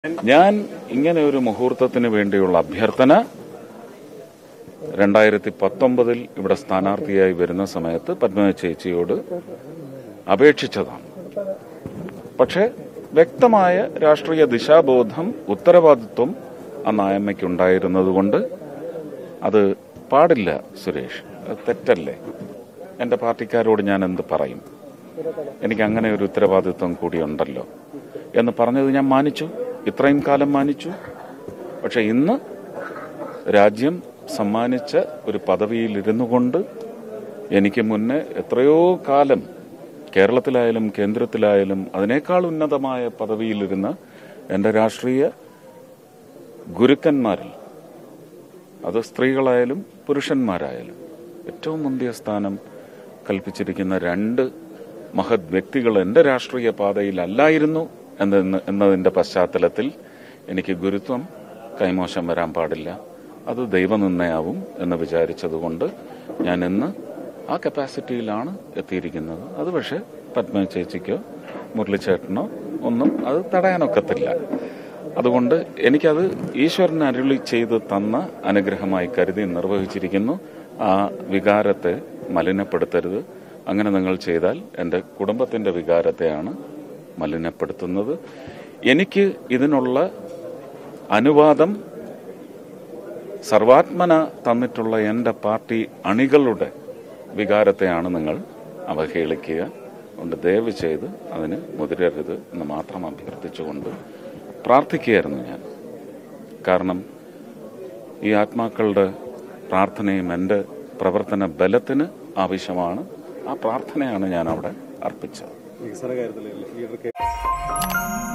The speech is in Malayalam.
ഞാൻ ഇങ്ങനെ ഒരു മുഹൂർത്തത്തിന് വേണ്ടിയുള്ള അഭ്യർത്ഥന രണ്ടായിരത്തി പത്തൊമ്പതിൽ ഇവിടെ സ്ഥാനാർത്ഥിയായി വരുന്ന സമയത്ത് പത്മ ചേച്ചിയോട് അപേക്ഷിച്ചതാണ് പക്ഷേ വ്യക്തമായ രാഷ്ട്രീയ ദിശാബോധം ഉത്തരവാദിത്വം ആ നായമ്മയ്ക്കുണ്ടായിരുന്നതുകൊണ്ട് അത് പാടില്ല സുരേഷ് അത് തെറ്റല്ലേ എന്റെ പാർട്ടിക്കാരോട് ഞാൻ എന്ത് പറയും എനിക്ക് അങ്ങനെ ഒരു ഉത്തരവാദിത്വം കൂടിയുണ്ടല്ലോ എന്ന് പറഞ്ഞത് ഞാൻ മാനിച്ചു ഇത്രയും കാലം മാനിച്ചു പക്ഷെ ഇന്ന് രാജ്യം സമ്മാനിച്ച ഒരു പദവിയിൽ ഇരുന്നു കൊണ്ട് എനിക്ക് മുന്നേ എത്രയോ കാലം കേരളത്തിലായാലും കേന്ദ്രത്തിലായാലും അതിനേക്കാൾ ഉന്നതമായ പദവിയിലിരുന്ന എന്റെ രാഷ്ട്രീയ ഗുരുക്കന്മാരിൽ അത് സ്ത്രീകളായാലും പുരുഷന്മാരായാലും ഏറ്റവും മുന്തിയ സ്ഥാനം കൽപ്പിച്ചിരിക്കുന്ന രണ്ട് മഹത് വ്യക്തികൾ എന്റെ രാഷ്ട്രീയ പാതയിലല്ലായിരുന്നു എന്ന എന്നതിന്റെ പശ്ചാത്തലത്തിൽ എനിക്ക് ഗുരുത്വം കൈമോശം വരാൻ പാടില്ല അത് ദൈവനിന്നയാവും എന്ന് വിചാരിച്ചതുകൊണ്ട് ഞാൻ ഇന്ന് ആ കപ്പാസിറ്റിയിലാണ് എത്തിയിരിക്കുന്നത് അത് പക്ഷേ പത്മ ചേച്ചിക്കോ മുരളിച്ചേട്ടനോ ഒന്നും അത് തടയാനൊക്കത്തില്ല അതുകൊണ്ട് എനിക്കത് ഈശ്വരൻ അരുളി ചെയ്ത് തന്ന അനുഗ്രഹമായി കരുതി നിർവഹിച്ചിരിക്കുന്നു ആ വികാരത്തെ മലിനപ്പെടുത്തരുത് അങ്ങനെ നിങ്ങൾ ചെയ്താൽ എൻ്റെ കുടുംബത്തിന്റെ വികാരത്തെയാണ് മലിനപ്പെടുത്തുന്നത് എനിക്ക് ഇതിനുള്ള അനുവാദം സർവാത്മന തന്നിട്ടുള്ള എൻ്റെ പാർട്ടി അണികളുടെ വികാരത്തെയാണ് നിങ്ങൾ അവഹേളിക്കുക അതുകൊണ്ട് ദയവ് ചെയ്ത് അതിന് മുതിരരുത് എന്ന് മാത്രം അഭ്യർത്ഥിച്ചുകൊണ്ട് പ്രാർത്ഥിക്കുകയായിരുന്നു ഞാൻ കാരണം ഈ ആത്മാക്കളുടെ പ്രാർത്ഥനയും എൻ്റെ പ്രവർത്തന ബലത്തിന് ആവശ്യമാണ് ആ പ്രാർത്ഥനയാണ് ഞാൻ അവിടെ അർപ്പിച്ചത് വികസന കാര്യത്തിൽ ലീഡർക്ക്